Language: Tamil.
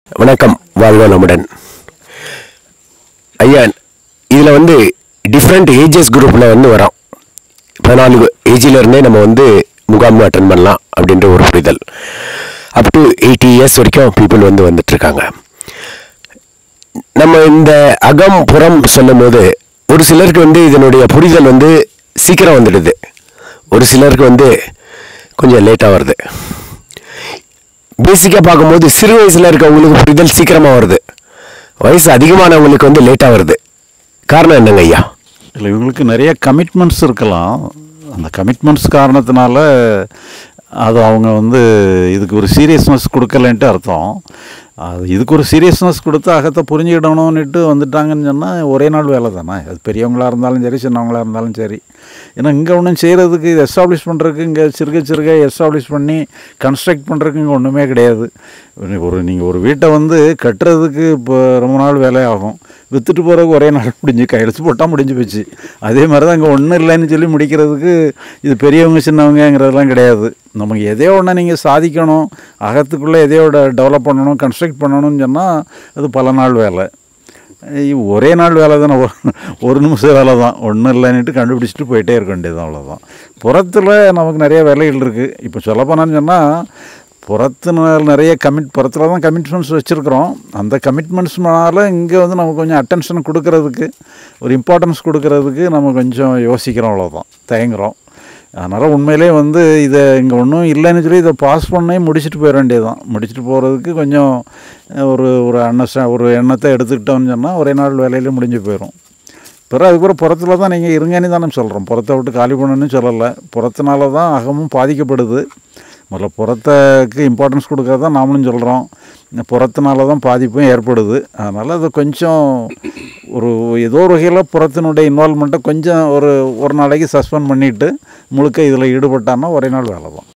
வணக்கம் வாழ்க நமுடன் ஐயா இதில் வந்து டிஃப்ரெண்ட் ஏஜஸ் குரூப்பில் வந்து வரோம் பதினாலு ஏஜில் இருந்தே நம்ம வந்து முகாம் அட்டன் பண்ணலாம் அப்படின்ற ஒரு புரிதல் அப் டு எயிட்டி இயர்ஸ் வரைக்கும் பீப்புள் வந்து வந்துட்டுருக்காங்க நம்ம இந்த அகம் புறம் சொல்லும் போது ஒரு சிலருக்கு வந்து இதனுடைய புரிதல் வந்து சீக்கிரம் வந்துடுது ஒரு சிலருக்கு வந்து கொஞ்சம் லேட்டாக வருது பேசிக்காக பார்க்கும்போது சிறு வயசில் இருக்கவங்களுக்கு புரிதல் சீக்கிரமாக வருது வயசு அதிகமானவங்களுக்கு வந்து லேட்டாக வருது காரணம் என்னங்க ஐயா இல்லை இவங்களுக்கு நிறைய கமிட்மெண்ட்ஸ் இருக்கலாம் அந்த கமிட்மெண்ட்ஸ் காரணத்தினால அது அவங்க வந்து இதுக்கு ஒரு சீரியஸ்னஸ் கொடுக்கலன்ட்டு அர்த்தம் அது இதுக்கு ஒரு சீரியஸ்னஸ் கொடுத்து அகத்தை புரிஞ்சுக்கிடணும்னுட்டு வந்துட்டாங்கன்னு சொன்னால் ஒரே நாள் வேலை தானே அது பெரியவங்களாக இருந்தாலும் சரி சின்னவங்களாக இருந்தாலும் சரி ஏன்னா இங்கே ஒன்றும் செய்கிறதுக்கு இது எஸ்டாப்ளிஷ் பண்ணுறதுக்கு இங்கே சிறுக சிறுக எஸ்டாப்ளிஷ் பண்ணி கன்ஸ்ட்ரக்ட் பண்ணுறதுக்கு இங்கே ஒன்றுமே கிடையாது ஒரு நீங்கள் ஒரு வீட்டை வந்து கட்டுறதுக்கு இப்போ ரொம்ப நாள் வேலை ஆகும் விற்றுட்டு போகிறதுக்கு ஒரே நாள் முடிஞ்சு கையெழுத்து போட்டால் முடிஞ்சு போச்சு அதே மாதிரி தான் இங்கே ஒன்றும் இல்லைன்னு சொல்லி முடிக்கிறதுக்கு இது பெரியவங்க சின்னவங்கங்கிறதெல்லாம் கிடையாது நமக்கு எதையோ ஒன்று நீங்கள் சாதிக்கணும் அகத்துக்குள்ளே எதையோ டெவலப் பண்ணணும் கன்ஸ்ட்ரக்ட் பண்ணணும்னு சொன்னால் அது பல நாள் வேலை ஐயோ, ஒரே நாள் வேலை தானே ஒரு- ஒரு நிமிஷம் வேலை தான் ஒன்றும் இல்லைன்னுட்டு கண்டுபிடிச்சிட்டு போயிட்டே இருக்க வேண்டியது அவ்வளோதான் புறத்தில் நமக்கு நிறைய வேலைகள் இருக்குது இப்போ சொல்ல போனான்னு சொன்னால் புறத்தினால் நிறைய கமிட் புறத்தில் தான் கமிட்மெண்ட்ஸ் வச்சுருக்குறோம் அந்த கமிட்மெண்ட்ஸ்னால இங்கே வந்து நமக்கு கொஞ்சம் அட்டென்ஷன் கொடுக்கறதுக்கு ஒரு இம்பார்ட்டன்ஸ் கொடுக்கறதுக்கு நம்ம கொஞ்சம் யோசிக்கிறோம் அவ்வளோதான் தயங்குறோம் அதனால் உண்மையிலே வந்து இதை இங்கே ஒன்றும் இல்லைன்னு சொல்லி இதை பாஸ் பண்ணே முடிச்சுட்டு போயிட வேண்டியது தான் முடிச்சுட்டு போகிறதுக்கு கொஞ்சம் ஒரு ஒரு அன்னஸ்டா ஒரு எண்ணத்தை எடுத்துக்கிட்டோம்னு சொன்னால் ஒரே நாள் வேலையிலே முடிஞ்சு போயிடும் பிறகு அதுக்கப்புறம் புறத்தில் தான் நீங்கள் இருங்கன்னு தானே சொல்கிறோம் புறத்தை விட்டு காலி பண்ணணும்னு சொல்லலை புறத்தினால தான் அகமும் பாதிக்கப்படுது முதல்ல புறத்துக்கு இம்பார்ட்டன்ஸ் கொடுக்கறது தான் நாமளும் சொல்கிறோம் புறத்தினால தான் பாதிப்பும் ஏற்படுது அதனால் அது கொஞ்சம் ஒரு ஏதோ ஒரு வகையில் புறத்தினுடைய இன்வால்மெண்ட்டை கொஞ்சம் ஒரு ஒரு நாளைக்கு சஸ்பெண்ட் பண்ணிவிட்டு முழுக்க இதில் ஈடுபட்டான்னா ஒரே நாள் வேலை தான்